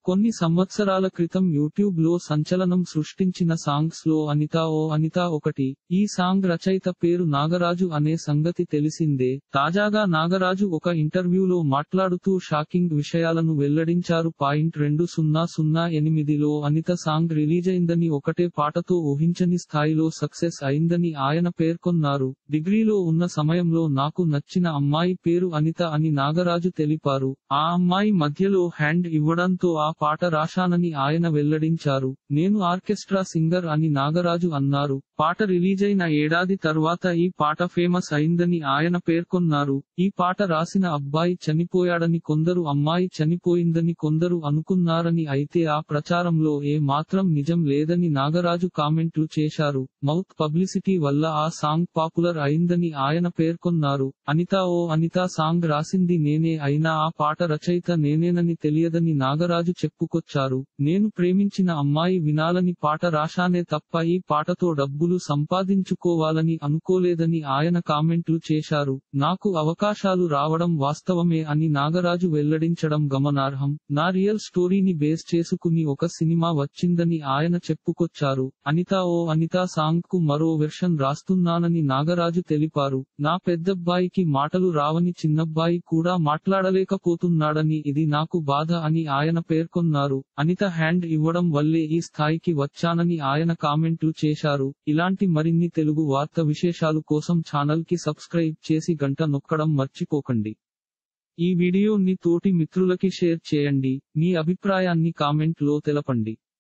కొన్ని సంవత్సరాల క్రితం యూట్యూబ్ లో సంచలనం సృష్టించిన సాంగ్స్ లో అనిత ఓ అనిత ఒకటి ఈ సాంగ్ రచయిత పేరు నాగరాజు అనే సంగతి తెలిసిందే తాజాగా నాగరాజు ఒక ఇంటర్వ్యూలో మాట్లాడుతూ షాకింగ్ విషయాలను వెల్లడించారు పాయింట్ రెండు సున్నా సున్నా ఎనిమిదిలో అనిత సాంగ్ రిలీజైందని ఒకటే పాటతో ఊహించని స్థాయిలో సక్సెస్ అయిందని ఆయన పేర్కొన్నారు డిగ్రీలో ఉన్న సమయంలో నాకు నచ్చిన అమ్మాయి పేరు అనిత అని నాగరాజు తెలిపారు ఆ అమ్మాయి మధ్యలో హ్యాండ్ ఇవ్వడంతో ఆ పాట రాశానని ఆయన వెల్లడించారు నేను ఆర్కెస్ట్రా సింగర్ అని నాగరాజు అన్నారు పాట రిలీజైన ఏడాది తర్వాత ఈ పాట ఫేమస్ అయిందని ఆయన పేర్కొన్నారు ఈ పాట రాసిన అబ్బాయి చనిపోయాడని కొందరు అమ్మాయి చనిపోయిందని కొందరు అనుకున్నారని అయితే ఆ ప్రచారంలో ఏ మాత్రం నిజం లేదని నాగరాజు కామెంట్లు చేశారు మౌత్ పబ్లిసిటీ వల్ల ఆ సాంగ్ పాపులర్ అయిందని ఆయన పేర్కొన్నారు అనిత ఓ అనిత సాంగ్ రాసింది నేనే అయినా ఆ పాట రచయిత నేనేనని తెలియదని నాగరాజు చెప్పుకొచ్చారు నేను ప్రేమించిన అమ్మాయి వినాలని పాట రాశానే తప్ప ఈ పాటతో డబ్బులు సంపాదించుకోవాలని అనుకోలేదని ఆయన కామెంట్లు చేశారు నాకు అవకాశాలు రావడం వాస్తవమే అని నాగరాజు వెల్లడించడం గమనార్హం నా రియల్ స్టోరీని బేస్ చేసుకుని ఒక సినిమా వచ్చిందని ఆయన చెప్పుకొచ్చారు అనిత ఓ అనిత సాంగ్ కు మరో వెర్షన్ రాస్తున్నానని నాగరాజు తెలిపారు నా పెద్దబ్బాయికి మాటలు రావని చిన్నబ్బాయి కూడా మాట్లాడలేకపోతున్నాడని ఇది నాకు బాధ అని ఆయన పేర్కొన్నారు అనిత హ్యాండ్ ఇవ్వడం వల్లే ఈ స్థాయికి వచ్చానని ఆయన కామెంట్లు చేశారు ఇలాంటి మరిన్ని తెలుగు వార్త విశేషాలు కోసం ఛానల్ కి సబ్స్క్రైబ్ చేసి గంట నొక్కడం మర్చిపోకండి ఈ వీడియోని తోటి మిత్రులకి షేర్ చేయండి మీ అభిప్రాయాన్ని కామెంట్ లో తెలపండి